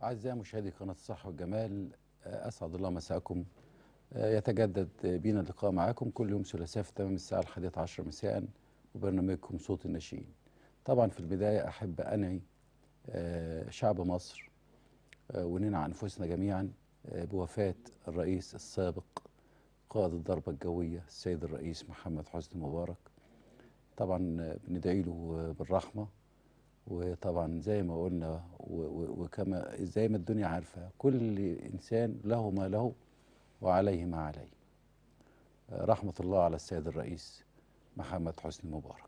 أعزائي مشاهدي قناة الصحة والجمال آه، أسعد الله مساءكم آه، يتجدد بينا اللقاء معاكم كل يوم ثلاثاء في تمام الساعة الحادية عشر مساء وبرنامجكم صوت الناشئين طبعا في البداية أحب أنعي آه، شعب مصر آه، وننعى أنفسنا جميعا آه، بوفاة الرئيس السابق قائد الضربة الجوية السيد الرئيس محمد حسني مبارك طبعا آه، بندعي له آه، بالرحمة وطبعا زي ما قلنا و- و- وكما زي ما الدنيا عارفة كل إنسان له ما له وعليه ما عليه آه، رحمة الله على السيد الرئيس محمد حسني مبارك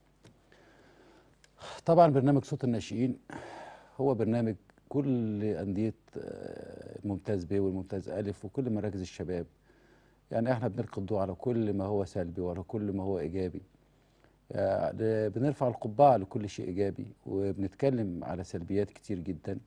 طبعا برنامج صوت الناشئين هو برنامج كل أندية آه، الممتاز ب والممتاز ألف وكل مراكز الشباب يعني احنا بنلقي الضوء على كل ما هو سلبي وعلى كل ما هو إيجابي يعني بنرفع القبعة لكل شيء إيجابي وبنتكلم على سلبيات كتير جدا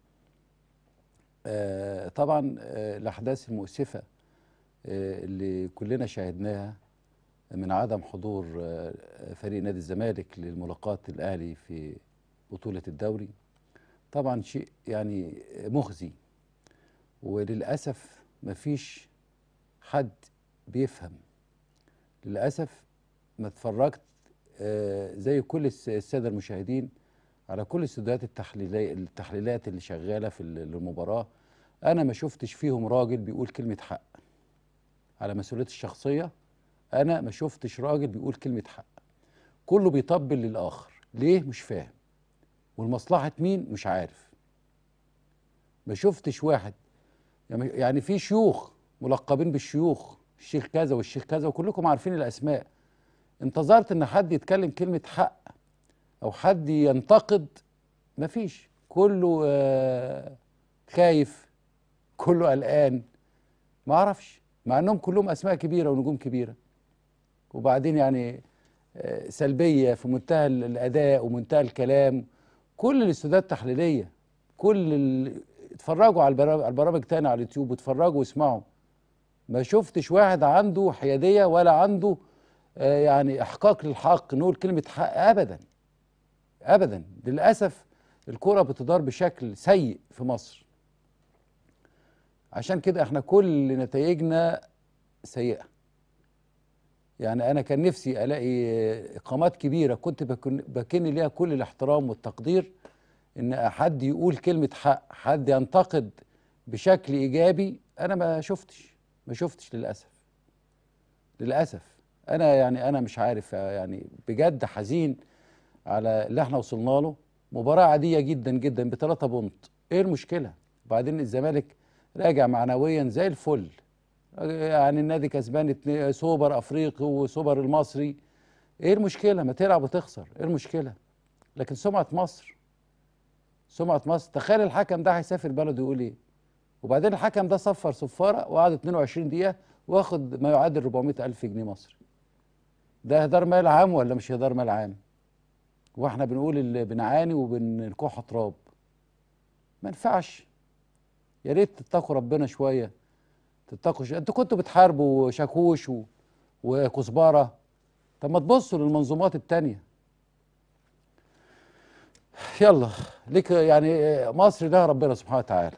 آه، طبعا آه، الأحداث المؤسفة آه، اللي كلنا شاهدناها من عدم حضور آه، فريق نادي الزمالك للملاقاة الأهلي في بطولة الدوري طبعا شيء يعني مخزي وللأسف مفيش حد بيفهم للأسف ما اتفرجت آه، زي كل الس- السادة المشاهدين على كل الاستوديوهات التحليلية التحليلات اللي شغالة في ال- المباراة أنا ما شفتش فيهم راجل بيقول كلمة حق على مسؤوليتي الشخصية أنا ما شفتش راجل بيقول كلمة حق كله بيطبل للآخر ليه مش فاهم والمصلحة مين مش عارف ما شفتش واحد يعني- يعني في شيوخ ملقبين بالشيوخ الشيخ كذا والشيخ كذا وكلكم عارفين الأسماء انتظرت ان حد يتكلم كلمة حق او حد ينتقد مفيش كله آه، خايف كله قلقان ما اعرفش مع انهم كلهم اسماء كبيرة ونجوم كبيرة وبعدين يعني آه، سلبية في منتهى ال- الاداء ومنتهى الكلام كل الاستوديوهات التحليلية كل ال... اتفرجوا على البرامج, على البرامج تاني على اليوتيوب واتفرجوا واسمعوا ما شفتش واحد عنده حيادية ولا عنده آه، يعني احقاق للحق نقول كلمه حق ابدا ابدا للاسف الكره بتدار بشكل سيء في مصر عشان كده احنا كل نتائجنا سيئه يعني انا كان نفسي الاقي آه، اقامات كبيره كنت بكن بكن ليها كل الاحترام والتقدير ان حد يقول كلمه حق حد ينتقد بشكل ايجابي انا ما شفتش ما شفتش للاسف للاسف انا يعني انا مش عارف يعني بجد حزين على اللي احنا وصلنا له مباراه عاديه جدا جدا بثلاثه بونت ايه المشكله وبعدين الزمالك راجع معنويا زي الفل يعني النادي كسبان اتنين- سوبر افريقي وسوبر المصري ايه المشكله ما تلعب وتخسر ايه المشكله لكن سمعه مصر سمعه مصر تخيل الحكم ده هيسافر بلده يقول ايه وبعدين الحكم ده صفر صفاره وقعد 22 دقيقه واخد ما يعادل 400 الف جنيه مصري ده اهدار مال عام ولا مش اهدار مال عام واحنا بنقول اللي بنعاني وبنكح تراب ما ينفعش يا ريت تتقوا ربنا شويه تتقوا شوية. انتوا كنتوا بتحاربوا شاكوش و... وكزبره طب ما تبصوا للمنظومات التانية يلا ليك يعني مصر ده ربنا سبحانه وتعالى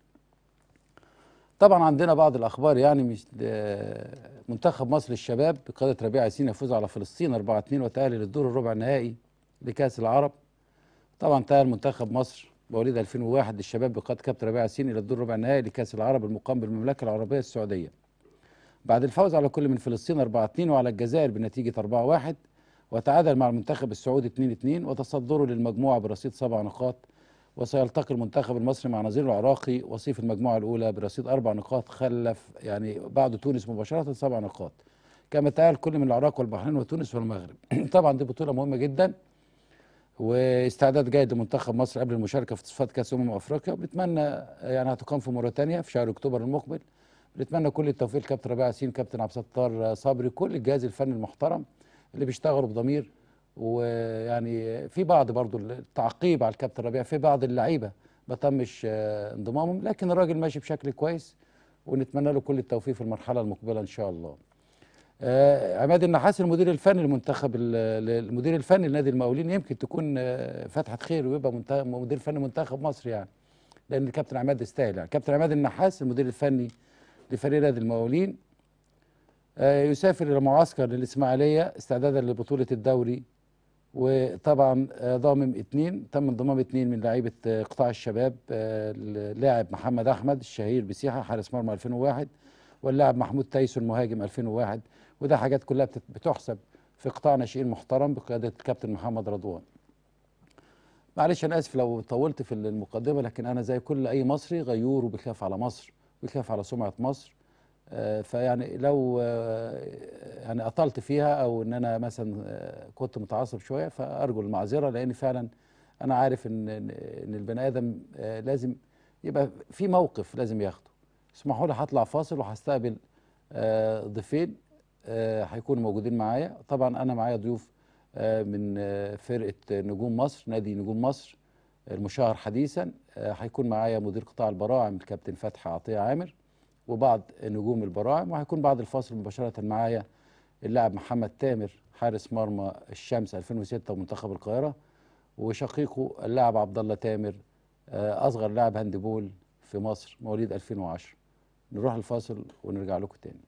طبعا عندنا بعض الاخبار يعني مش آه، منتخب مصر للشباب بقياده ربيع ياسين يفوز على فلسطين 4 2 وتاهل للدور الربع النهائي لكاس العرب طبعا تاهل منتخب مصر مواليد 2001 للشباب بقياده كابتن ربيع ياسين الى الدور الربع النهائي لكاس العرب المقام بالمملكه العربيه السعوديه بعد الفوز على كل من فلسطين 4 2 وعلى الجزائر بنتيجه 4 1 وتعادل مع المنتخب السعودي 2 2 وتصدروا للمجموعه برصيد سبع نقاط وسيلتقي المنتخب المصري مع نظيره العراقي وصيف المجموعه الاولى برصيد اربع نقاط خلف يعني بعد تونس مباشره سبع نقاط كما تأهل كل من العراق والبحرين وتونس والمغرب طبعا دي بطوله مهمه جدا واستعداد جيد لمنتخب مصر قبل المشاركه في تصفيات كاس امم افريقيا بنتمنى يعني هتقام في موريتانيا في شهر اكتوبر المقبل بنتمنى كل التوفيق لكابتن ربيع ياسين كابتن عبد الستار صبري كل الجهاز الفني المحترم اللي بيشتغلوا بضمير ويعني في بعض برضو التعقيب على الكابتن ربيع في بعض اللعيبه ما تمش آه، انضمامهم لكن الراجل ماشي بشكل كويس ونتمنى له كل التوفيق في المرحله المقبله ان شاء الله آه، عماد النحاس المدير الفني للمنتخب ال- المدير الفني لنادي المقاولين يمكن تكون آه، فتحه خير ويبقى منت- مدير فني منتخب مصر يعني لان الكابتن عماد يستاهل يعني كابتن عماد النحاس المدير الفني لفريق نادي المقاولين آه، يسافر الى معسكر للاسماعيليه استعدادا لبطوله الدوري وطبعا آه، ضامم اثنين تم انضمام اثنين من لعيبه آه، قطاع الشباب آه، اللاعب محمد احمد الشهير بسيحه حارس مرمى 2001 واللاعب محمود تايسون مهاجم 2001 وده حاجات كلها بتت- بتحسب في قطاع ناشئين محترم بقياده الكابتن محمد رضوان. معلش انا اسف لو طولت في المقدمه لكن انا زي كل اي مصري غيور وبيخاف على مصر وبيخاف على سمعه مصر آه، فيعني لو آه، يعني اطلت فيها او ان انا مثلا آه، كنت متعصب شويه فارجو المعذره لان فعلا انا عارف ان ان إن البني ادم آه، لازم يبقى في موقف لازم ياخده اسمحوا لي هطلع فاصل وهستقبل آه، ضيفين آه، هيكونوا موجودين معايا طبعا انا معايا ضيوف آه، من آه، فرقه نجوم مصر نادي نجوم مصر المشهر حديثا آه، هيكون معايا مدير قطاع البراعم الكابتن فتحي عطيه عامر وبعض نجوم البراعم وهيكون بعد الفاصل مباشره معايا اللاعب محمد تامر حارس مرمى الشمس 2006 ومنتخب القاهره وشقيقه اللاعب عبد الله تامر آه، اصغر لاعب هاندبول في مصر مواليد 2010 نروح الفاصل ونرجع لكم تاني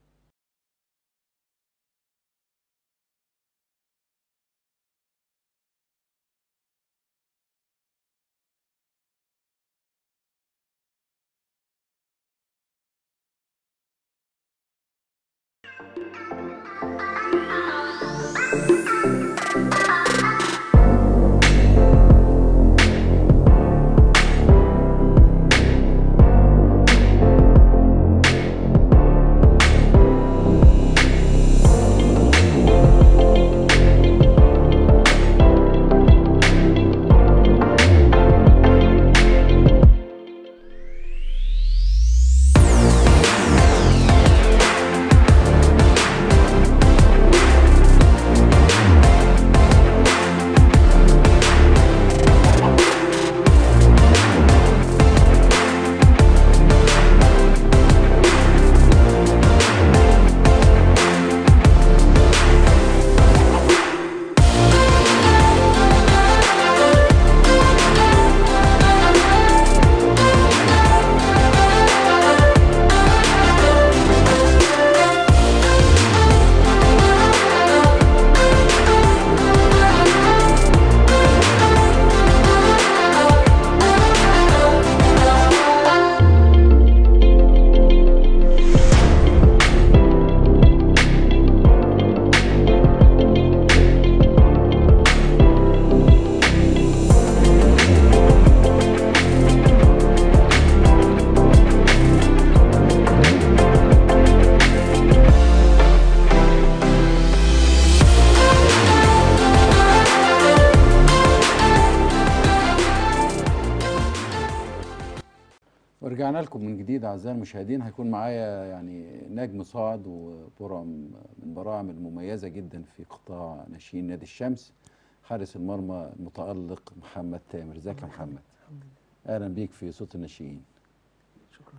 ورجعنا لكم من جديد اعزائي المشاهدين هيكون معايا يعني نجم صاعد وبرعم من براعم المميزه جدا في قطاع ناشئين نادي الشمس حارس المرمى المتالق محمد تامر ازيك يا محمد الحمد لله اهلا بيك في صوت الناشئين شكرا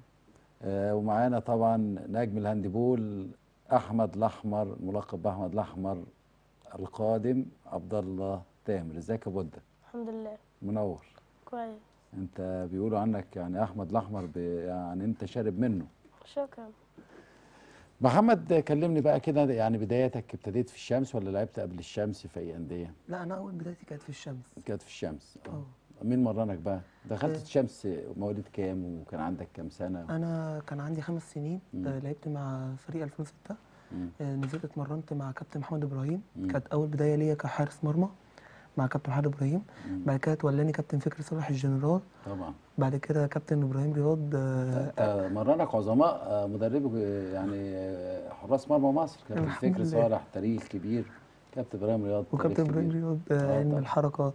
آه ومعانا طبعا نجم الهاندبول احمد الاحمر ملقب باحمد الاحمر القادم عبد الله تامر ازيك يا بودة الحمد لله منور كويس انت بيقولوا عنك يعني احمد الاحمر ب- يعني انت شارب منه شكرا محمد كلمني بقى كده يعني بدايتك ابتديت في الشمس ولا لعبت قبل الشمس في اي انديه لا انا اول بدايتي كانت في الشمس كانت في الشمس اه مين مرنك بقى دخلت آه. الشمس مواليد كام وكان عندك كام سنه انا كان عندي خمس سنين مم. آه، لعبت مع فريق 2006 مم. آه، نزلت اتمرنت مع كابتن محمد ابراهيم مم. كانت اول بدايه ليا كحارس مرمى مع كابتن محمد ابراهيم مم. بعد كده تولاني كابتن فكري صالح الجنرال طبعا بعد كده كابتن ابراهيم رياض آه، انت مرنك عظماء آه، مدرب آه، يعني آه، حراس مرمى مصر كابتن الحمد فكري لله. صالح تاريخ كبير كابتن ابراهيم رياض وكابتن تاريخ ابراهيم كبير. رياض آه، آه، علم طبعا. الحركه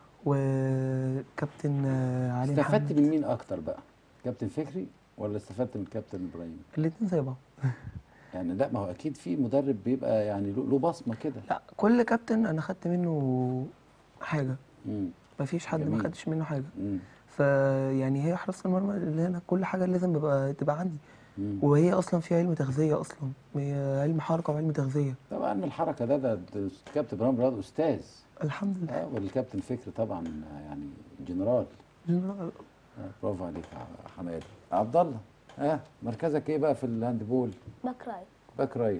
وكابتن آه، علي استفدت محمد من مين اكتر بقى كابتن فكري ولا استفدت من كابتن ابراهيم الاثنين زي بعض يعني لا ما هو اكيد في مدرب بيبقى يعني له له بصمه كده لا كل كابتن انا خدت منه حاجه مم. مفيش حد ما جميل. خدش منه حاجه مم. فيعني هي حراسه المرمى اللي هنا كل حاجه لازم بيبقى تبقى عندي مم. وهي اصلا فيها علم تغذيه اصلا هي علم حركه وعلم تغذيه طبعا الحركه ده ده ده كابتن ابراهيم رياض استاذ الحمد لله اه والكابتن فكري طبعا يعني جنرال جنرال آه، برافو عليك يا حماده عبد الله ها مركزك ايه بقى في الهاندبول باك رايت باك رايت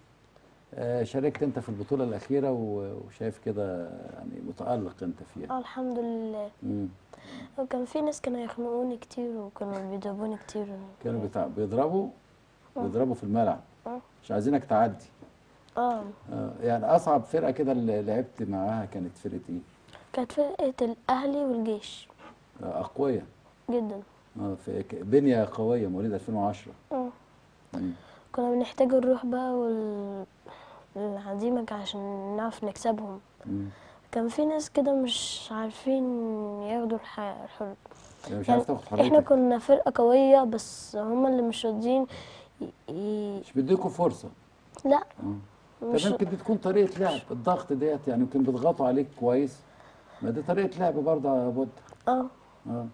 آه شاركت انت في البطوله الاخيره و- وشايف كده يعني متالق انت فيها اه الحمد لله مم. وكان في ناس كانوا يخنقوني كتير وكانوا بيضربوني كتير كانوا بتاع بيضربوا بيضربوا في الملعب آه. مش عايزينك تعدي اه آه يعني اصعب فرقه كده اللي لعبت معاها كانت فرقه ايه كانت فرقة الأهلي والجيش آه اقوياء جدا آه في ك- بنيه قويه مواليد 2010 اه مم. كنا بنحتاج الروح بقى وال العزيمة عشان نعرف نكسبهم مم. كان في ناس كده مش عارفين ياخدوا الح... الحر يعني مش يعني عارف تاخد احنا حريتك كنا فرقة قوية بس هما اللي مش راضيين ي... ي... مش بيديكوا فرصه لا مم. مش طب يمكن دي تكون طريقه لعب الضغط ديت يعني يمكن بيضغطوا عليك كويس ما دي طريقه لعب برضه يا بود اه اه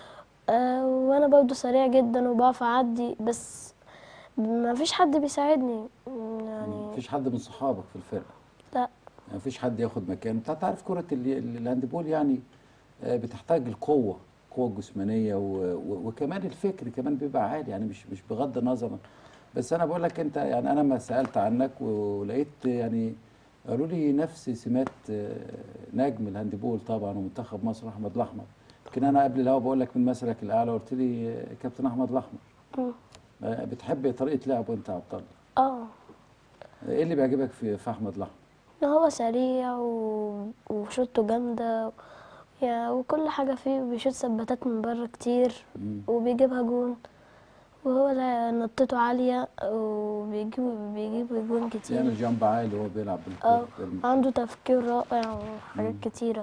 آه، وانا برضو سريع جدا وبعرف اعدي بس ما فيش حد بيساعدني يعني مفيش حد من صحابك في الفرقه لا يعني مفيش حد ياخد مكان انت تعرف كره ال- ال- الهاندبول يعني آه، بتحتاج القوه القوه الجسمانيه و- و- وكمان الفكر كمان بيبقى عالي يعني مش مش بغض النظر بس انا بقول لك انت يعني انا ما سالت عنك ولقيت يعني قالوا لي نفس سمات آه، نجم الهاندبول طبعا ومنتخب مصر احمد الاحمر لكن انا قبل الهوا بقول لك من مثلك الاعلى قلت لي آه، كابتن احمد الاحمر مم. آه، بتحب طريقه لعبه انت يا عبد الله اه ايه اللي بيعجبك في في احمد الاحمر إن هو سريع و... وشوطه جامدة يعني وكل حاجة فيه بيشوط ثباتات من بره كتير مم. وبيجيبها جون وهو لا- نطته عالية وبيجيب بيجيب جون كتير يعمل جامب عالي وهو بيلعب اه بالكورة بالم- عنده تفكير رائع وحاجات كتيرة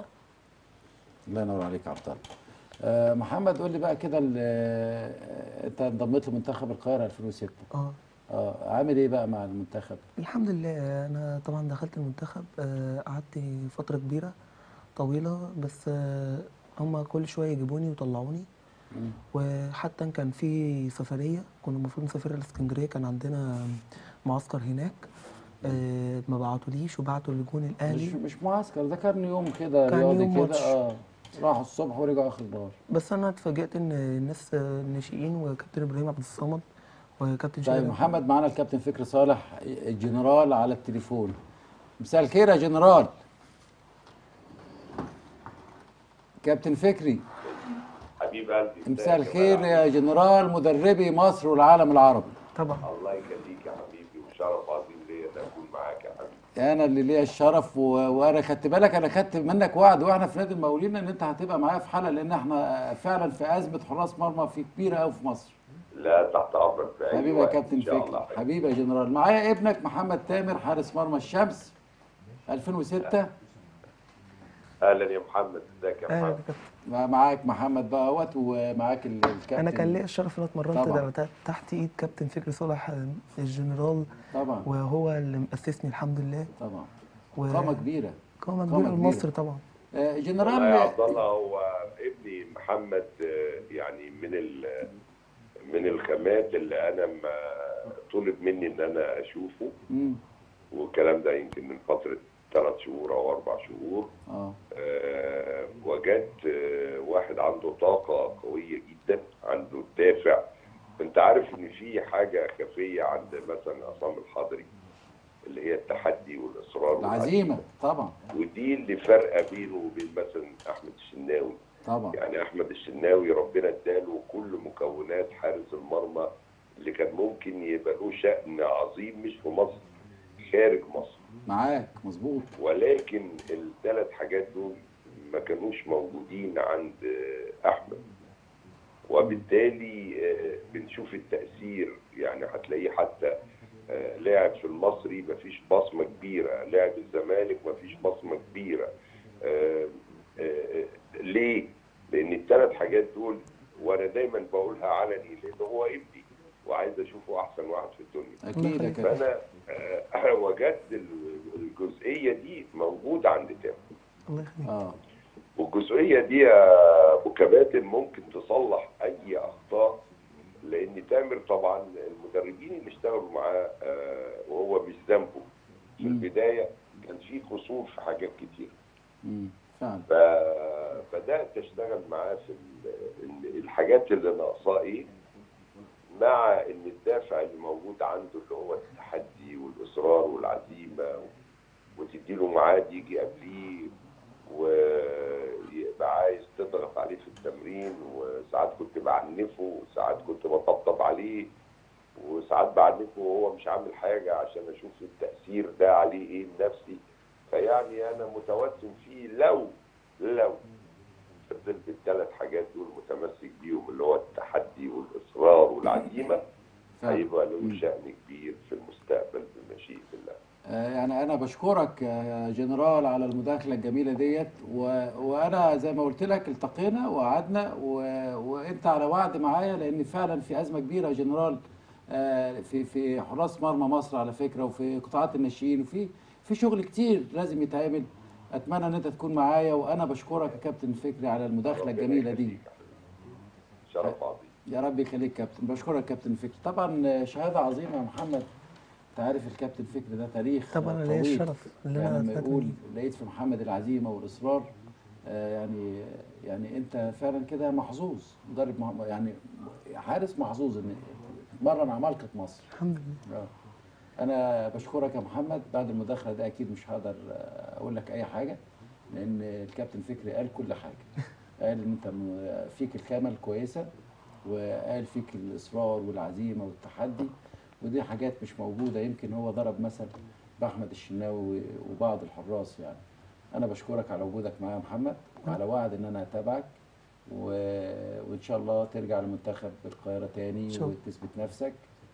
الله ينور عليك يا عبد الله آه محمد قول لي بقى كده ال- آه، انت انضميت لمنتخب القاهره 2006 اه اه عامل ايه بقى مع المنتخب الحمد لله انا طبعا دخلت المنتخب آه، قعدت فتره كبيره طويله بس آه، هما كل شويه يجيبوني ويطلعوني مم. وحتى كان في سفريه كنا المفروض نسافر الاسكندريه كان عندنا معسكر هناك آه، ما بعتوليش وبعتوا لجون مش الاهلي مش معسكر ده كان يوم كده كان رياضي يوم كده ماتش. اه راحوا الصبح ورجعوا اخر النهار بس انا اتفاجئت ان الناس آه، الناشئين وكابتن ابراهيم عبد الصمد وكابتن طيب شادي محمد معانا الكابتن فكري صالح الجنرال على التليفون مساء الخير يا جنرال كابتن فكري حبيب قلبي مساء ازيك الخير جمال؟ يا جنرال مدربي مصر والعالم العربي طبعا الله يخليك يا حبيبي وشرف عظيم ليا ان اكون معاك يا حبيبي انا اللي ليا الشرف و... وانا خدت بالك انا خدت منك وعد واحنا في نادي المقاولين ان انت هتبقى معايا في حلقه لان احنا فعلا في ازمه حراس مرمى في كبيره قوي في مصر لا تحت امرك في اي حبيبي يا وقت كابتن ان شاء فكري الله حبيبي يا جنرال معايا ابنك محمد تامر حارس مرمى الشمس 2006 اهلا يا محمد ازيك يا اهلا محمد يا كابتن مع- معاك محمد بقى اهوت ومعاك ال- الكابتن انا كان ليا الشرف ان انا اتمرنت طبعا. ده تحت ايد كابتن فكري صالح آه، الجنرال طبعا وهو اللي مأسسني الحمد لله طبعا و- قامه كبيره قامة قامة كبيرة كبيرة. لمصر طبعا آه، والله يا جنرال عبد الله هو ابني محمد آه، يعني من ال من الخامات اللي انا ما طلب مني ان انا اشوفه مم. والكلام ده يمكن من فتره ثلاث شهور او اربع شهور اه آه، وجدت آه، واحد عنده طاقة قوية جدا عنده دافع انت عارف ان في حاجة خفية عند مثلا عصام الحضري اللي هي التحدي والاصرار العزيمه طبعا ودي اللي فارقة بينه وبين مثلا احمد الشناوي طبعا يعني احمد الشناوي ربنا اداله كل مكونات حارس المرمى اللي كان ممكن يبقى له شأن عظيم مش في مصر خارج مصر معاك مظبوط ولكن الثلاث حاجات دول ما كانوش موجودين عند آه، احمد وبالتالي آه، بنشوف التاثير يعني هتلاقيه حتى آه، لاعب في المصري مفيش بصمه كبيره لاعب الزمالك مفيش بصمه كبيره آه، آه، آه، لان الثلاث حاجات دول وانا دايما بقولها علني لان هو ابني وعايز اشوفه احسن واحد في الدنيا اكيد يا كابتن فانا آه، وجدت ال- الجزئيه دي موجوده عند تامر الله يخليك اه والجزئيه دي يا ابو كباتن ممكن تصلح اي اخطاء لان تامر طبعا المدربين اللي اشتغلوا معاه آه، وهو مش ذنبه في مم. البدايه كان في قصور في حاجات كتير مم. فعلا فبدات اشتغل معاه في ال- ال- الحاجات اللي ناقصاه ايه مع ان الدافع اللي موجود عنده اللي هو التحدي والاصرار والعزيمه وتديله ميعاد يجي قبليه ويبقى عايز تضغط عليه في التمرين وساعات كنت بعنفه وساعات كنت بطبطب عليه وساعات بعنفه وهو مش عامل حاجه عشان اشوف التاثير ده عليه ايه النفسي فيعني انا متوسم فيه لو لو فضل بالثلاث حاجات دول متمسك بيهم اللي هو التحدي والاصرار والعزيمه فعلا. هيبقى له شأن كبير في المستقبل بمشيئة الله آه، يعني انا بشكرك يا جنرال على المداخله الجميله ديت و... وانا زي ما قلت لك التقينا وقعدنا و... وانت على وعد معايا لان فعلا في ازمه كبيره يا جنرال آه، في في حراس مرمى مصر على فكره وفي قطاعات الناشئين وفي في شغل كتير لازم يتعمل اتمنى ان انت تكون معايا وانا بشكرك يا كابتن فكري على المداخله ربنا الجميله دي يخليك. شرف عظيم يا رب يخليك كابتن بشكرك كابتن فكري طبعا شهاده عظيمه يا محمد انت عارف الكابتن فكري ده تاريخ طبعا أنا ليا طويل. الشرف اللي يعني أنا لما أثبت يقول منه. لقيت في محمد العزيمه والاصرار آه، يعني يعني انت فعلا كده محظوظ مدرب مع- يعني حارس محظوظ ان تتمرن عمالقه مصر الحمد لله آه. انا بشكرك يا محمد بعد المداخله دي اكيد مش هقدر آه، اقول لك اي حاجه لان الكابتن فكري قال كل حاجه قال ان انت م- فيك الخامه الكويسه وقال فيك الاصرار والعزيمه والتحدي ودي حاجات مش موجوده يمكن هو ضرب مثل باحمد الشناوي وبعض الحراس يعني انا بشكرك على وجودك معايا يا محمد وعلى وعد ان انا اتابعك و... وان شاء الله ترجع لمنتخب القاهره تاني إن شاء الله. وتثبت نفسك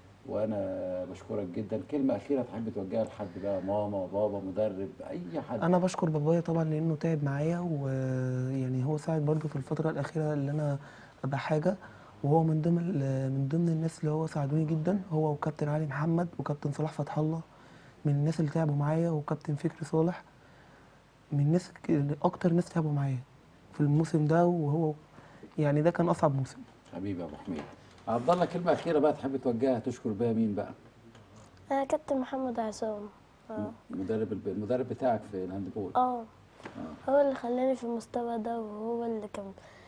وانا بشكرك جدا كلمه اخيره تحب توجهها لحد بقى ماما بابا مدرب اي حد انا بشكر بابايا طبعا لانه تعب معايا ويعني هو ساعد برضه في الفتره الاخيره اللي انا ابقى حاجه وهو من ضمن ال- من ضمن الناس اللي هو ساعدوني جدا هو وكابتن علي محمد وكابتن صلاح فتح الله من الناس اللي تعبوا معايا وكابتن فكري صالح من الناس ك- اكتر ناس تعبوا معايا في الموسم ده وهو يعني ده كان اصعب موسم حبيبي يا ابو حميد عبد الله كلمه اخيره بقى تحب توجهها تشكر بيها مين بقى انا كابتن محمد عصام اه المدرب الب- المدرب بتاعك في الهاندبول اه هو اللي خلاني في المستوى ده وهو اللي كان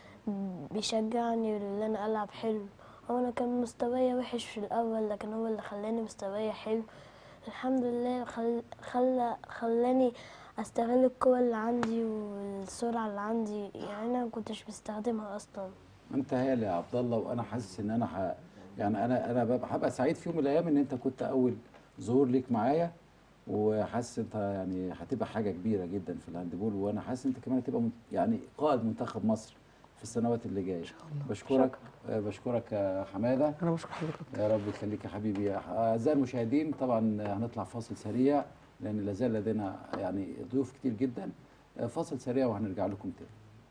بيشجعني ان انا العب حلو هو انا كان مستواي وحش في الاول لكن هو اللي خلاني مستواي حلو الحمد لله خل... خلى خلاني استغل القوة اللي عندي والسرعة اللي عندي يعني انا ما كنتش بستخدمها اصلا انت هالي يا عبد الله وانا حاسس ان انا ح... يعني انا انا ببقى- هبقى سعيد في يوم من الايام ان انت كنت اول ظهور ليك معايا وحاسس انت يعني هتبقى حاجه كبيره جدا في الهاندبول وانا حاسس انت كمان هتبقى من- يعني قائد منتخب مصر في السنوات اللي جايه ان شاء الله. بشكرك آه، بشكرك يا حماده انا بشكر حضرتك يا رب يخليك يا حبيبي اعزائي المشاهدين طبعا هنطلع فاصل سريع لان لا زال لدينا يعني ضيوف كتير جدا فاصل سريع وهنرجع لكم تاني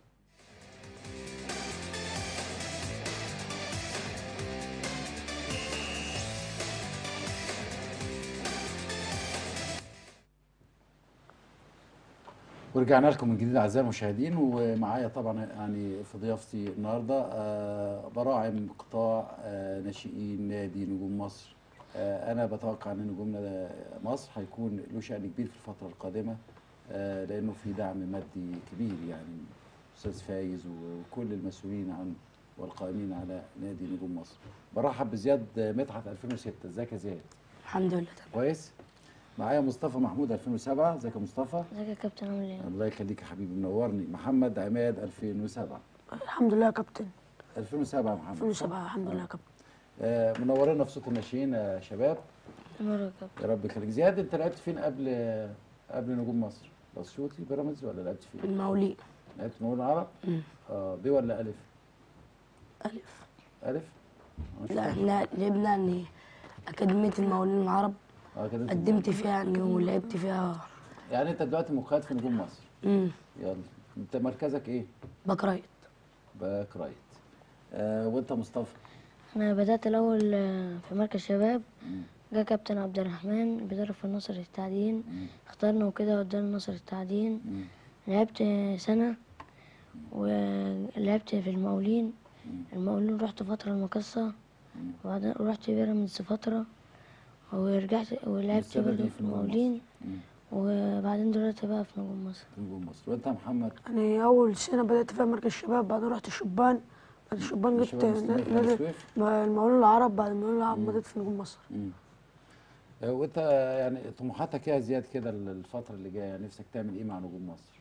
ورجعنا لكم من جديد اعزائي المشاهدين ومعايا طبعا يعني في ضيافتي النهارده آه، براعم قطاع آه، ناشئين نادي نجوم مصر آه، انا بتوقع ان نجومنا ده مصر هيكون له شان كبير في الفتره القادمه آه، لانه في دعم مادي كبير يعني استاذ فايز وكل المسؤولين عن والقائمين على نادي نجوم مصر برحب بزياد مدحت 2006 ازيك يا زياد الحمد لله تمام كويس معايا مصطفى محمود 2007 ازيك يا مصطفى ازيك يا كابتن عامل ايه؟ الله يخليك يا حبيبي منورني محمد عماد 2007 الحمد لله يا كابتن 2007 يا محمد 2007 الحمد لله يا كابتن آه منورنا في صوت الناشئين يا شباب مرة يا كابتن يا رب يخليك زياد انت لعبت فين قبل قبل نجوم مصر اسيوطي بيراميدز ولا لعبت فين المولي لعبت في مول العرب مم. اه ب ولا الف ألف الف ما شاء لا الله. احنا لعبنا يعني أكاديمية المقاولين العرب اه كده انت- قدمت فيها يعني ولعبت فيها يعني انت دلوقتي مقيد في نجوم مصر امم يلا انت مركزك ايه باك رايت باك رايت آه وانت مصطفى انا بدأت الاول آه، في مركز شباب مم. جه كابتن عبد الرحمن بيدرب في النصر التعدين مم. اختارنا وكده ودانا النصر التعدين مم. لعبت سنة ولعبت في المقاولين المقاولين رحت فترة المقصة وبعدين رحت بيراميدز فترة ورجعت ولعبت السنة برضه دي في في نجوم المقاولين مم. وبعدين دلوقتي بقى في نجوم مصر في نجوم مصر وانت يا محمد أنا أول سنة بدأت فيها مركز شباب بعدين رحت الشبان الشبان جبت الشباب مستمر في بني نادي سويف المقاولون العرب بعد المقاولون العرب مضيت في نجوم مصر مم. آه، وانت يعني طموحاتك ايه يا زياد كده الفتره اللي جايه نفسك تعمل ايه مع نجوم مصر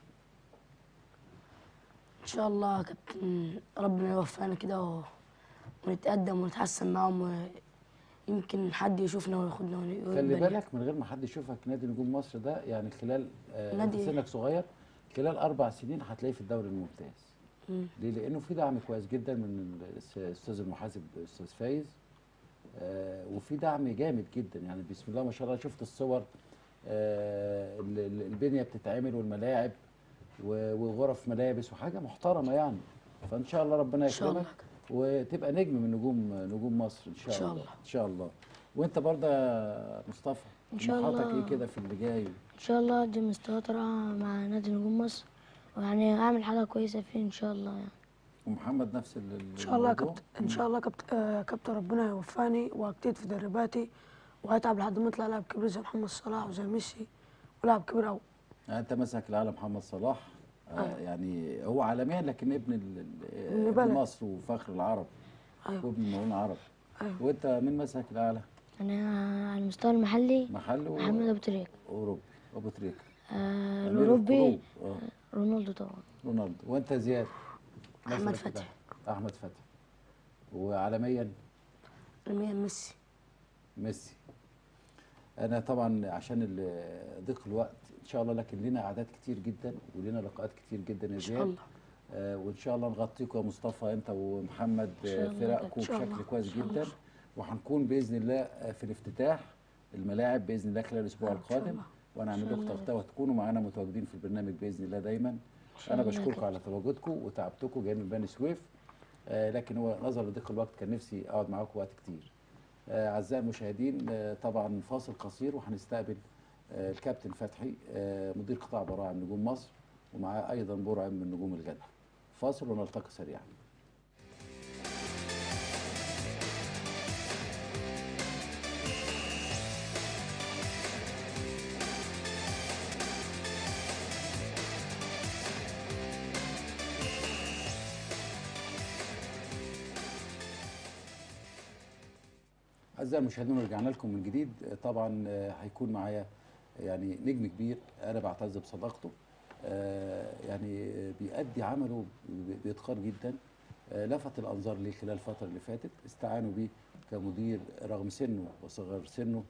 ان شاء الله يا كابتن ربنا يوفقنا كده و- ونتقدم ونتحسن معاهم ويمكن حد يشوفنا وياخدنا ويقول خلي بالنا. بالك من غير ما حد يشوفك نادي نجوم مصر ده يعني خلال آه انت نادي- سنك صغير خلال اربع سنين هتلاقيه في الدوري الممتاز مم. ليه؟ لانه في دعم كويس جدا من الأس- الاستاذ المحاسب الاستاذ فايز آه وفي دعم جامد جدا يعني بسم الله ما شاء الله شفت الصور آه ال- ال- البنيه بتتعمل والملاعب و- وغرف ملابس وحاجه محترمه يعني فان شاء الله ربنا إن شاء الله يكرمك وتبقى نجم من نجوم نجوم مصر ان شاء, إن شاء الله الله. ان شاء الله وانت برضه يا مصطفى إن شاء طموحاتك الله. ايه كده في اللي جاي ان شاء الله اقدم مستوى طلع مع نادي نجوم مصر ويعني اعمل حاجه كويسه فيه ان شاء الله يعني ومحمد نفس ال- ان شاء الله يا الموضوع؟ كابتن ان شاء الله كابتن آه، كابتن ربنا يوفقني واجتهد في تدريباتي وهتعب لحد ما اطلع لاعب كبير زي محمد صلاح وزي ميسي ولاعب كبير قوي يعني انت مسك العالم محمد صلاح آه يعني هو عالميا لكن ابن ال- ال- ابن ابن بلد. مصر وفخر العرب ايوه وابن المقاولون العرب ايوه وانت مين مسك الاعلى انا على المستوى المحلي محل و- محمد ابو تريك اوروبي ابو تريكه آه أمير الاوروبي القلوب. اه رونالدو طبعا رونالدو وانت زياد أحمد مسك فتحي. ده. احمد فتحي وعالميا رميا ميسي ميسي انا طبعا عشان ال- ضيق الوقت ان شاء الله لكن لنا اعداد كتير جدا ولنا لقاءات كتير جدا يا ان زياد شاء الله آه، وان شاء الله نغطيكم يا مصطفى انت ومحمد إن شاء آه، الله فرقكم إن شاء بشكل الله. كويس إن شاء جدا الله. وهنكون باذن الله آه، في الافتتاح الملاعب باذن الله خلال الاسبوع إن شاء القادم الله. وانا هعمل إن شاء لكم الله. تغطيه وتكونوا معانا متواجدين في البرنامج باذن الله دايما شاء انا الله بشكركم كده. على تواجدكم وتعبتكم جايين من بني سويف آه، لكن هو نظرا لضيق الوقت كان نفسي اقعد معاكم وقت كتير آه، اعزائي المشاهدين آه، طبعا فاصل قصير وهنستقبل آه، الكابتن فتحي آه، مدير قطاع براعم نجوم مصر ومعاه ايضا برعم من نجوم الغد فاصل ونلتقي سريعا أعزائي المشاهدين رجعنا لكم من جديد آه، طبعا آه، هيكون معايا يعني نجم كبير أنا بعتز بصداقته آه، يعني آه، بيأدي عمله ب- بإتقان جدا آه، لفت الأنظار ليه خلال الفترة اللي فاتت استعانوا بيه كمدير رغم سنه وصغر سنه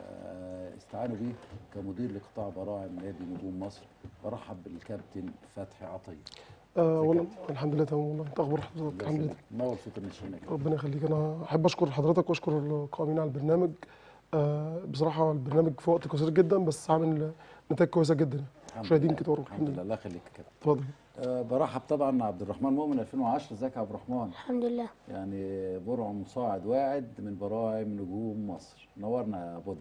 واستعانوا بيه كمدير لقطاع براعم نادي نجوم مصر برحب بالكابتن فتحي عطية آه ازيك والله يا الحمد لله تمام والله انت اخبار حضرتك الحمد لله نور صوت النشينة كده ربنا يخليك انا احب اشكر حضرتك واشكر القائمين على البرنامج آه بصراحه البرنامج في وقت قصير جدا بس عامل نتائج كويسه جدا الحمد مشاهدين لله. كتار الحمد لله الله يخليك يا كابتن اتفضل أه برحب طبعا عبد الرحمن مؤمن 2010 ازيك يا عبد الرحمن الحمد لله يعني برعم صاعد واعد من براعم نجوم مصر نورنا يا بود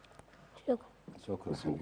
شكرا شكرا حبيبي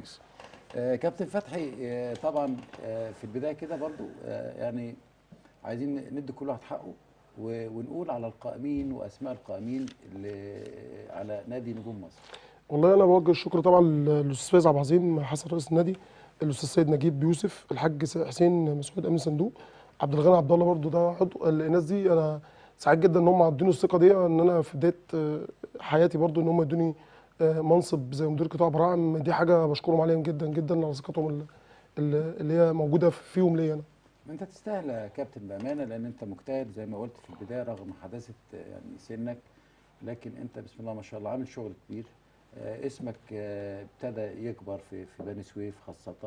آه كابتن فتحي آه طبعا آه في البدايه كده برضو آه يعني عايزين ندي كل واحد حقه و- ونقول على القائمين واسماء القائمين اللي على نادي نجوم مصر والله انا بوجه الشكر طبعا للاستاذ فايز عبد العظيم حسن رئيس النادي الاستاذ سيد نجيب يوسف الحاج س- حسين مسعود امين صندوق عبد الغني عبد الله برضو ده عضو الناس دي انا سعيد جدا ان هم ادوني الثقه دي ان انا في بدايه آه، حياتي برضو ان هم ادوني آه، منصب زي مدير قطاع براعم دي حاجه بشكرهم عليهم جدا جدا على ثقتهم ال- ال- اللي هي موجوده فيهم ليا انا انت تستاهل يا كابتن بامانه لان انت مجتهد زي ما قلت في البدايه رغم حداثه آه، يعني سنك لكن انت بسم الله ما شاء الله عامل شغل كبير آه، اسمك آه، ابتدى يكبر في في بني سويف خاصه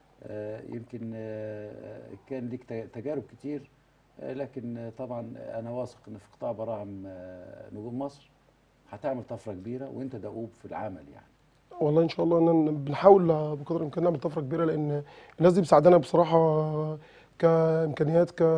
آه، يمكن آه، كان ليك ت- تجارب كتير آه، لكن آه، طبعا انا واثق ان في قطاع براعم آه، نجوم مصر هتعمل طفره كبيره وانت دؤوب في العمل يعني والله ان شاء الله ان بنحاول بقدر الامكان نعمل طفره كبيره لان الناس دي مساعدانا بصراحه كامكانيات ك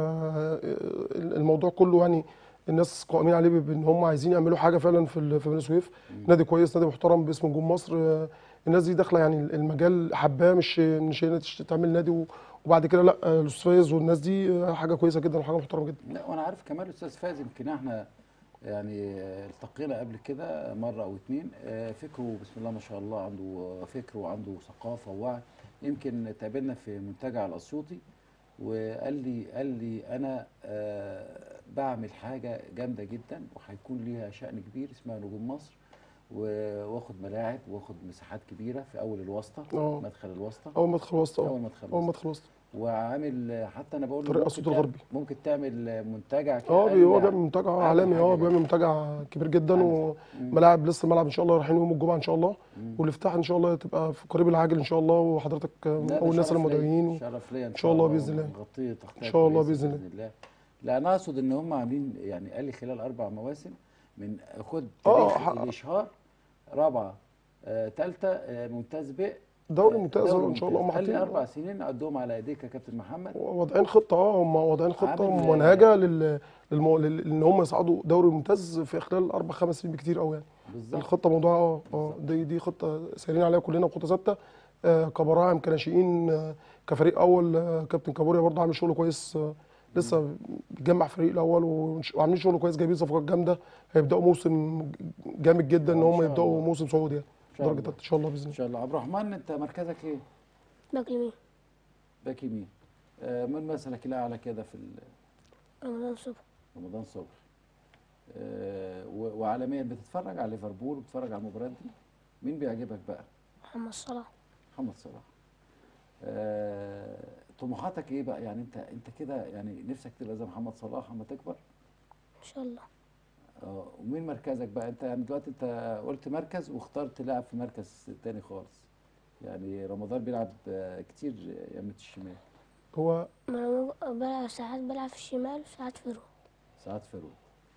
الموضوع كله يعني الناس قائمين عليه بان هم عايزين يعملوا حاجه فعلا في ال- في بني سويف نادي كويس نادي محترم باسم نجوم مصر الناس دي داخله يعني المجال حباه مش مش هي تش- تعمل نادي و- وبعد كده لا الاستاذ فايز والناس دي حاجه كويسه جدا وحاجه محترمه جدا لا وانا عارف كمان الاستاذ فايز يمكن احنا يعني آه، التقينا قبل كده مره او اتنين آه، فكره بسم الله ما شاء الله عنده فكر وعنده ثقافه ووعي يمكن تقابلنا في منتجع الاسيوطي وقال لي قال لي انا آه بعمل حاجه جامده جدا وهيكون ليها شأن كبير اسمها نجوم مصر و- واخد ملاعب واخد مساحات كبيره في اول الواسطه آه. مدخل الواسطه اول مدخل وسط اول اه مدخل اول الواسطة. مدخل وسط وعامل حتى انا بقول له طريق ممكن الصوت تعمل- الغربي. ممكن تعمل منتجع كده اه قال بي- لي هو لا. بيعمل منتجع أعمل عالمي اه حاجة بيعمل منتجع كبير جدا عالمي. وملاعب لسه الملعب ان شاء الله رايحين يوم الجمعه ان شاء الله مم. والافتتاح ان شاء الله تبقى في قريب العاجل ان شاء الله وحضرتك لا، ده اول الناس شرف ليا. المدعوين شرف ليا ان شاء الله بإذن الله. نغطيه تغطيه إن شاء الله كويسة بإذن الله. الله لا انا اقصد ان هم عاملين يعني قال لي خلال اربع مواسم من خد آه، تاريخ حق- الاشهار رابعه آه، ثالثه آه، ممتاز ب دوري آه، ممتاز دوري ان شاء الله هم ممتاز. قال لي حاطين اربع سنين عدهم على ايديك يا كابتن محمد واضعين خطه اه هم واضعين خطه عامل- ممنهجه لل للمو... لل... ان هم يصعدوا دوري ممتاز في خلال اربع خمس سنين بكتير قوي يعني بالظبط الخطه موضوع اه اه دي دي خطه سايرين عليها كلنا خطه ثابته آه كبراعم كناشئين آه كفريق اول آه كابتن كابوريا برضه عامل شغل كويس آه لسه بيجمع فريق الاول وش- وعاملين شغل كويس جايبين صفقات جامده هيبداوا موسم جامد جدا ان آه، إن هم شاء يبداوا الله. موسم صعودي يعني شاء درجه الله. تالتة ان شاء الله باذن ان الله شاء الله عبد الرحمن انت مركزك ايه باك يمين باك يمين آه، من مثلك الاعلى كده في ال- رمضان صبحي رمضان صبحي آه، و- وعالميا بتتفرج على ليفربول وبتتفرج على المباريات دي مين بيعجبك بقى محمد صلاح محمد صلاح آه، طموحاتك ايه بقى يعني انت انت كده يعني نفسك تبقى زي محمد صلاح اما تكبر ان شاء الله اه ومين مركزك بقى انت يعني دلوقتي انت قلت مركز واخترت لاعب في مركز تاني خالص يعني رمضان بيلعب آه، كتير يمة الشمال هو ما انا بلعب ساعات بلعب في الشمال وساعات في الروح ساعات فاروق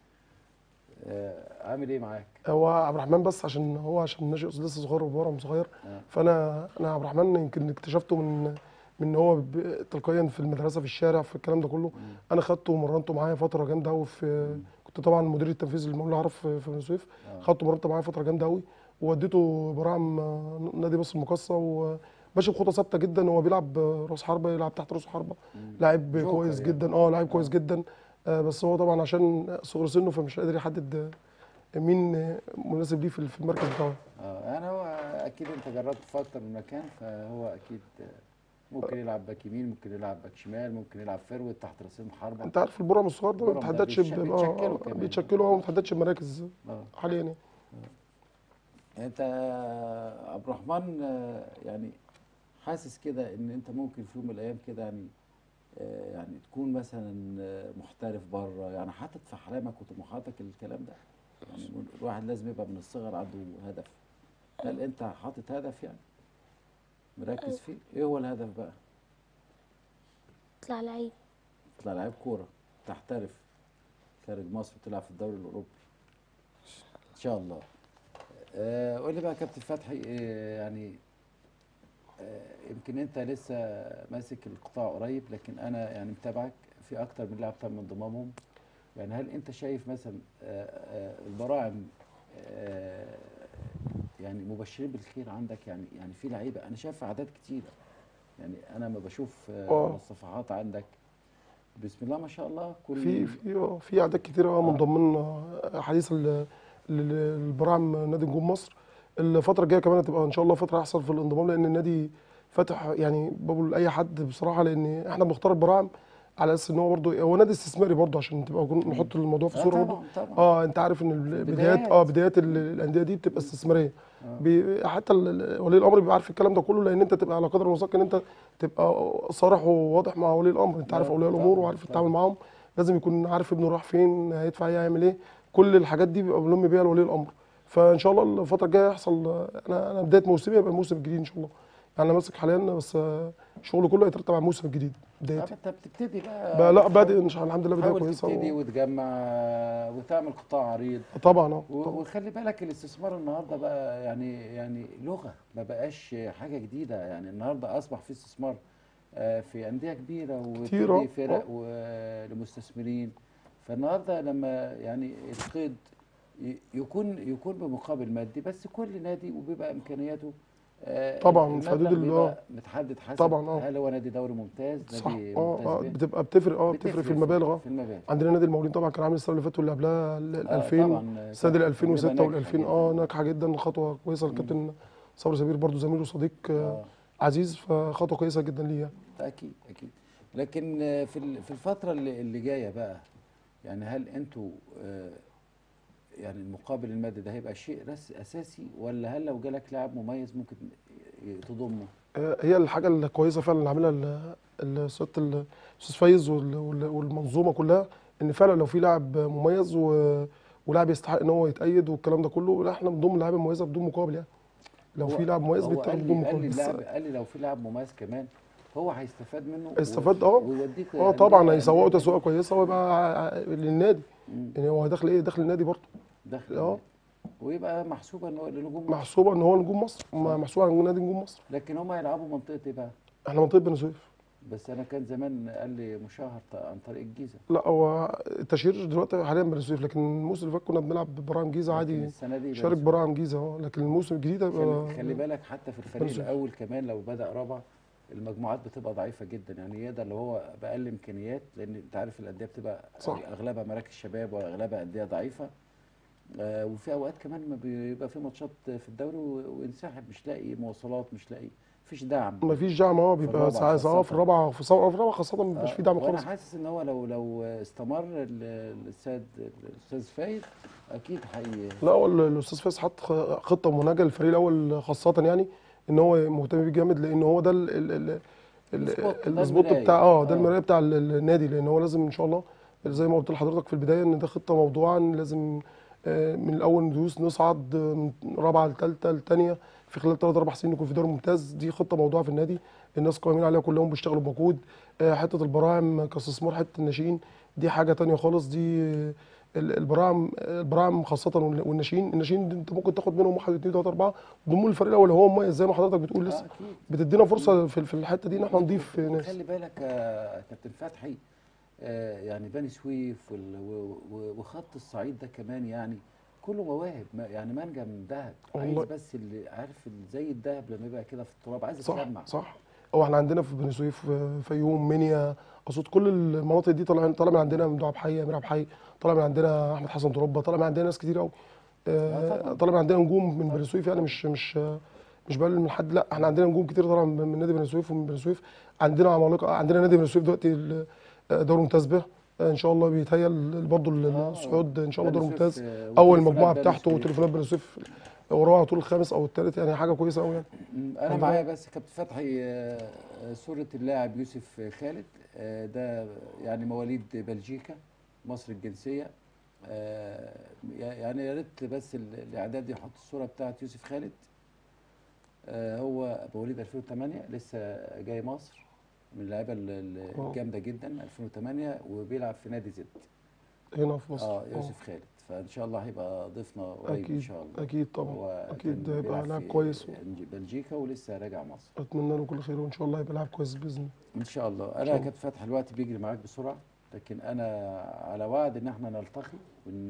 آه، عامل ايه معاك هو عبد الرحمن بس عشان هو عشان ناشئ لسه صغير وبورم صغير آه. فانا انا عبد الرحمن يمكن اكتشفته من من ان هو ب- تلقائيا في المدرسه في الشارع في الكلام ده كله انا خدته ومرنته معايا فتره جامده قوي في كنت طبعا مدير التنفيذي للمولى العرب في في بني سويف آه. خدته مرنته معايا فتره جامده قوي ووديته براعم آه، نادي مصر المقاصه وماشي بخطى ثابته جدا هو بيلعب آه، راس حربه يلعب تحت راس حربه لاعب جوكر كويس يعني. جدا اه لاعب كويس جدا آه، بس هو طبعا عشان صغر سنه فمش قادر يحدد آه، مين آه، مناسب ليه في في المركز بتاعه اه انا هو اكيد انت جربت في اكتر من مكان فهو اكيد آه، ممكن يلعب باك يمين ممكن يلعب باك شمال ممكن يلعب فروت تحت راسين حربه انت عارف البرعم الصغير ده ما البرعم ده بيتحددش بيتش- ب- بيتشكلوا اه كمان. بيتشكلوا اه ما بيتحددش بمراكز اه حاليا يعني انت آه، عبد الرحمن آه، يعني حاسس كده ان انت ممكن في يوم من الايام كده يعني آه، يعني تكون مثلا آه، محترف بره يعني حاطط في احلامك وطموحاتك الكلام ده يعني الواحد لازم يبقى من الصغر عنده هدف هل انت حاطط هدف يعني مركز فيه ايه هو الهدف بقى اطلع لعيب تطلع لعيب كوره تحترف خارج مصر وتلعب في الدوري الاوروبي ان شاء الله آه قول لي بقى يا كابتن فتحي آه يعني آه يمكن انت لسه ماسك القطاع قريب لكن انا يعني متابعك في اكتر من لاعب تم انضمامهم يعني هل انت شايف مثلا آه آه البراعم آه يعني مبشرين بالخير عندك يعني يعني في لعيبه انا شايف اعداد كتيره يعني انا ما بشوف آه آه. على الصفحات عندك بسم الله ما شاء الله كل في في اه في اعداد كتيره اه منضمين آه، حديثا ل- ل- للبراعم نادي نجوم مصر الفتره الجايه كمان هتبقى ان شاء الله فتره احسن في الانضمام لان النادي فاتح يعني بابه لاي حد بصراحه لان احنا بنختار البراعم على اساس ان هو برضه هو نادي استثماري برضه عشان تبقى نحط الموضوع في آه صوره برضه طبعا طبعا اه انت عارف ان البدايات البدايات. اه بدايات ال- الانديه دي بتبقى استثماريه آه. بي حتى ال- ال- ولي الامر بيبقى عارف الكلام ده كله لان انت تبقى على قدر المساق ان انت تبقى صارح وواضح مع ولي الامر انت عارف آه، اولياء طبعاً، الامور وعارف التعامل طبعاً. معاهم لازم يكون عارف ابنه راح فين هيدفع ايه هيعمل ايه كل الحاجات دي بيبقى ملم بيها لولي الامر فان شاء الله الفتره الجايه يحصل انا انا بدايه موسمي يبقى الموسم الجديد ان شاء الله يعني انا ماسك حاليا بس آه، الشغل كله هيترتب على الموسم الجديد طب بدايتي انت بتبتدي بقى بقى لا تحاول- بادئ ان شاء الله الحمد لله بدايه تحاول كويسه تبتدي و... وتجمع وتعمل قطاع عريض طبعا اه و- طبعاً. وخلي بالك الاستثمار النهارده بقى يعني يعني لغه ما بقاش حاجه جديده يعني النهارده اصبح في استثمار آه، في انديه كبيره كتير، وتدي آه، فرق و- لمستثمرين فالنهارده لما يعني القيد ي- يكون يكون بمقابل مادي بس كل نادي وبيبقى امكانياته آه، طبعاً، في المبلغ حدود ال- بيبقى آه. متحدد حسب طبعاً، آه. هل هو نادي دوري ممتاز صح نادي اه ممتاز اه به؟ بتبقى بتفرق اه بتفرق في المبالغ اه في المبالغ عندنا نادي المقاولين طبعا كان عامل السنه اللي فاتت واللي قبلها ال آه، 2000 طبعاً، السنه دي ال كانت تجربة 2006 وال ناجحة 2000 اه جداً. ناجحه جدا خطوه كويسه الكابتن صبري سمير برضو زميل وصديق آه آه. عزيز فخطوه كويسه جدا ليه يعني. اكيد اكيد لكن آه، في ال- في الفتره اللي, اللي جايه بقى يعني هل انتوا آه، يعني المقابل المادي ده هيبقى شيء رس اساسي ولا هل لو جالك لاعب مميز ممكن ي- تضمه آه، هي الحاجه الكويسه فعلا اللي عاملها ال- ال- سياده ال- الاستاذ فايز وال- وال- والمنظومه كلها ان فعلا لو في لاعب مميز و- ولاعب يستحق ان هو يتأيد والكلام ده كله لا احنا بنضم اللعيبه المميزه بدون مقابل يعني لو هو- في لاعب مميز هو بيتاخد قال بدون لي قال لي مقابل بس اللاعب قال لي لو في لاعب مميز كمان هو هيستفاد منه و- استفاد اه ويوديك اه أندية- طبعا هيسوقوا أندية تسويقه كويسه ويبقى ع- ع- للنادي مم. يعني هو داخل ايه داخل النادي برضه داخل اه. النادي. ويبقى محسوبه ان هو لنجوم مصر. محسوبه ان هو نجوم مصر م- محسوبه على نادي نجوم مصر لكن هم هيلعبوا منطقه ايه بقى؟ احنا منطقه بني سويف بس انا كان زمان قال لي مشاهر ط- عن طريق الجيزه لا هو التشهير دلوقتي حاليا بني سويف لكن الموسم اللي فات كنا بنلعب براعم جيزه لكن عادي السنه دي شارك بقى- براعم جيزه اه لكن الموسم الجديد هيبقى خلي, خلي بالك حتى في الفريق بني سويف. الاول كمان لو بدا رابع المجموعات بتبقى ضعيفه جدا يعني يقدر لو هو باقل امكانيات لان انت عارف الانديه بتبقى صح. اغلبها مراكز شباب واغلبها انديه ضعيفه آه وفي اوقات كمان ما بيبقى في ماتشات في الدوري و- وينسحب مش لاقي مواصلات مش لاقي مفيش دعم مفيش دعم اه الرابعة بيبقى ساعات سواء في خاصة. الرابعه في سواء في الرابعه خاصه مبيبقاش آه، في دعم وانا خالص حاسس ان هو لو لو استمر ال- الاستاذ الاستاذ فايد اكيد حي لا هو ال- الاستاذ فايز حط خ- خطه منهجه للفريق الاول خاصه يعني ان هو مهتم بيه جامد لان هو ده ال ال ال السبوت، ده ال- السبوت المراية. بتاع اه ده آه. المرايه بتاع ال- ال- النادي لان هو لازم ان شاء الله زي ما قلت لحضرتك في البدايه ان ده خطه موضوعه ان لازم آه، من الاول ندوس نصعد آه، من رابعه لثالثه لثانيه في خلال ثلاث اربع سنين نكون في دوري ممتاز دي خطه موضوعه في النادي الناس قائمين عليها كلهم بيشتغلوا بمجهود آه، حته البراعم كاستثمار حته الناشئين دي حاجه تانية خالص دي آه، ال- البراعم البراعم خاصه وال- والناشئين الناشئين دي انت ممكن تاخد منهم واحد اثنين ثلاثه اربعه ضمون الفريق الاول هو مميز زي ما حضرتك بتقول آه، لسه اكيد بتدينا فرصه في في الحته دي ان احنا نضيف ناس خلي بالك يا كابتن فتحي آه، يعني بني سويف وال- و- و- وخط الصعيد ده كمان يعني كله مواهب ما- يعني منجم ذهب عايز والله. بس اللي عارف ال- زي الذهب لما يبقى كده في التراب عايز صح يتجمع صح هو احنا عندنا في بني سويف آه، فيوم منيا اسيوط كل المناطق دي طالع طالع من عندنا ممدوح عبد الحي امير عبد الحي طالع من عندنا احمد حسن تربه طالع من عندنا ناس كتير قوي آه، طبعاً. طالع من عندنا نجوم من بني سويف يعني مش مش آه، مش بقلل من حد لا احنا عندنا نجوم كتير طالعه من من نادي بني سويف ومن بني سويف عندنا عمالقه عندنا نادي بني سويف دلوقتي ال- آه، دوري ممتاز به آه، ان شاء الله بيتهيأ برضه آه، الصعود ان شاء الله بني دوري سويف، ممتاز آه، اول وتليفونات مجموعه بني بتاعته سويف. وتليفونات بني سويف وراه على طول الخامس او الثالث يعني حاجه كويسه قوي يعني مم، انا معايا بس كابتن فتحي آه، آه، صوره اللاعب يوسف خالد آه، ده يعني مواليد بلجيكا مصر الجنسيه آه، يعني يا ريت بس ال- الاعداد يحط الصوره بتاعت يوسف خالد آه، هو مواليد 2008 لسه جاي مصر من اللعيبه ال- ال- آه. الجامده جدا 2008 وبيلعب في نادي زد هنا في مصر اه يوسف خالد فان شاء الله هيبقى ضيفنا قريب ان اكيد شاء الله اكيد طبعا هو اكيد كان هيبقى بيلعب لاعب في كويس بلجيكا ولسه راجع مصر اتمنى له كل خير وان شاء الله يبقى لاعب كويس باذن الله ان شاء الله شاء انا يا الله. كابتن فتحي الوقت بيجري معاك بسرعه لكن انا على وعد ان احنا نلتقي ون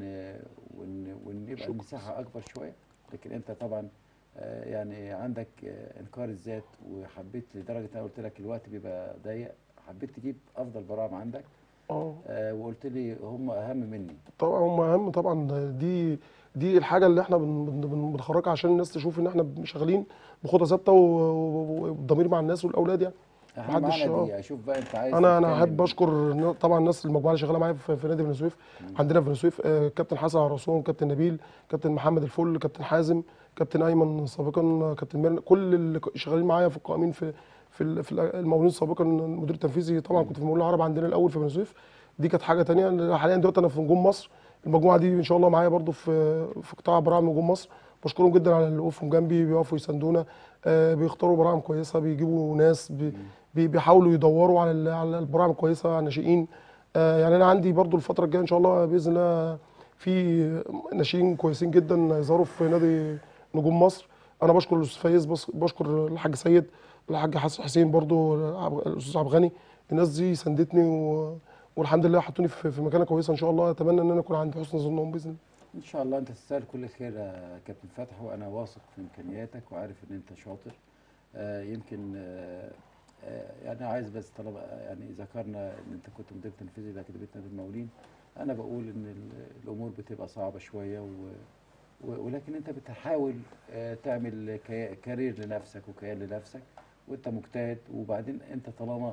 ون ونبقى شكراً. المساحه اكبر شويه لكن انت طبعا آه، يعني عندك آه، انكار الذات وحبيت لدرجه انا قلت لك الوقت بيبقى ضيق حبيت تجيب افضل براعم عندك اه آه، وقلت لي هم اهم مني طبعا هم اهم طبعا دي دي الحاجه اللي احنا بن- بن- بن- بنخرجها عشان الناس تشوف ان احنا شغالين بخطى ثابته و- و- والضمير مع الناس والاولاد يعني احنا محدش- معانا آه. دقيقه شوف بقى انت عايز انا انا تتكلم. احب اشكر ن- طبعا الناس المجموعه اللي شغاله معايا في في نادي بني سويف عندنا في بني سويف آه، كابتن حسن عرسون كابتن نبيل كابتن محمد الفل كابتن حازم كابتن ايمن سابقا كابتن ميرنا كل اللي ك- شغالين معايا في القائمين في في ال- في المقاولين سابقا المدير التنفيذي طبعا كنت في المقاولين العرب عندنا الاول في بني سويف دي كانت حاجه تانية حاليا دلوقتي انا في نجوم مصر المجموعه دي ان شاء الله معايا برضو في في قطاع براعم نجوم مصر بشكرهم جدا على اللي وقفوا جنبي بيقفوا يساندونا آه، بيختاروا براعم كويسه بيجيبوا ناس بي بي- بيحاولوا يدوروا على ال- على البراعم الكويسه على الناشئين آه، يعني انا عندي برضو الفتره الجايه ان شاء الله باذن الله في ناشئين كويسين جدا هيظهروا في نادي نجوم مصر انا بشكر الاستاذ فايز بس- بشكر الحاج سيد الحاج حسن حسين برضو عب- الاستاذ عبد الغني الناس دي ساندتني و... والحمد لله حطوني في في مكانه كويسه ان شاء الله اتمنى ان انا اكون عند حسن ظنهم باذن الله ان شاء الله انت تستاهل كل خير يا كابتن فتحي وانا واثق في امكانياتك وعارف ان انت شاطر آه يمكن آه آه يعني عايز بس طلب يعني ذكرنا ان انت كنت مدير تنفيذي لاكاديميه نادي المقاولين انا بقول ان ال- الامور بتبقى صعبه شويه و و- ولكن انت بتحاول آه تعمل كي- كارير لنفسك وكيان لنفسك وانت مجتهد وبعدين انت طالما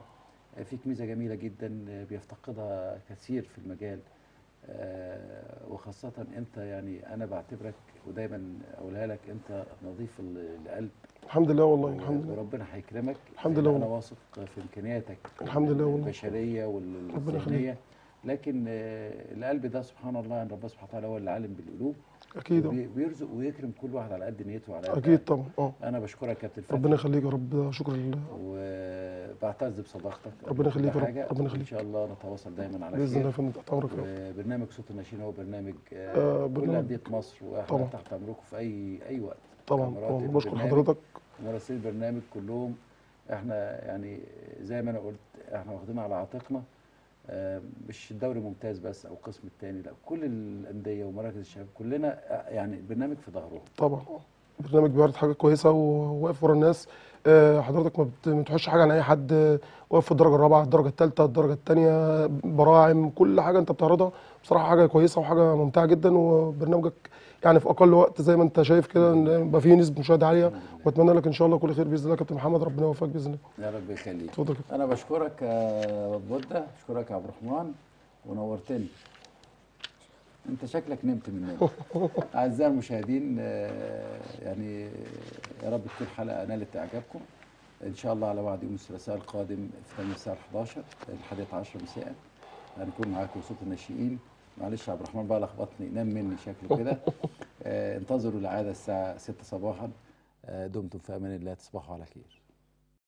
آه، فيك ميزه جميله جدا آه، بيفتقدها كثير في المجال آه، وخاصه انت يعني انا بعتبرك ودايما اقولها لك انت نظيف ال- القلب الحمد لله والله الحمد لله وربنا هيكرمك الحمد لأن لله انا والله. واثق في امكانياتك الحمد لله والله. البشريه ربنا يخليك. والذهنيه لكن آه، القلب ده سبحان الله يعني ربنا سبحانه وتعالى هو اللي عالم بالقلوب اكيد آه. وبي- بيرزق ويكرم كل واحد على قد نيته وعلى قد اكيد قلبه. طبعا اه انا بشكرك يا كابتن فتحي ربنا يخليك يا رب شكرا لله وبعتز بصداقتك ربنا يخليك يا رب، حاجة. ربنا وان يخليك. شاء الله نتواصل دايما على باذن الله يا خير فندم تحت امرك يا رب وبرنامج صوت الناشئين هو برنامج آه، آه كل برنامج- انديه مصر واحنا طبعا. تحت امركم في اي اي وقت طبعا كاميرات طبعا بشكر البرنامج، حضرتك مراسلين البرنامج كلهم احنا يعني زي ما انا قلت احنا واخدين على عاتقنا آه، مش الدوري ممتاز بس او القسم الثاني لا كل الانديه ومراكز الشباب كلنا آه، يعني البرنامج في ظهرهم طبعا اه برنامج بيعرض حاجه كويسه وواقف ورا الناس آه، حضرتك ما بت- ما بتحوش حاجه عن اي حد آه، واقف في الدرجه الرابعه الدرجه الثالثه الدرجه الثانيه براعم كل حاجه انت بتعرضها بصراحه حاجه كويسه وحاجه ممتعه جدا وبرنامجك يعني في اقل وقت زي ما انت شايف كده إن يبقى فيه نسبه مشاهده عاليه واتمنى لك ان شاء الله كل خير باذن الله يا كابتن محمد ربنا يوفقك باذن الله يا رب يخليك اتفضل يا كابتن انا بشكرك يا بودة بشكرك يا عبد الرحمن ونورتني انت شكلك نمت مننا اعزائي المشاهدين آه، يعني يا رب تكون حلقه نالت اعجابكم ان شاء الله على وعد يوم الثلاثاء القادم في تمام الساعه 11 الحادية عشر مساء هنكون معاكم صوت الناشئين معلش يا عبد الرحمن بقى لخبطني نام مني شكله كده آه، انتظروا العاده الساعه 6 صباحا آه، دمتم في امان الله تصبحوا على خير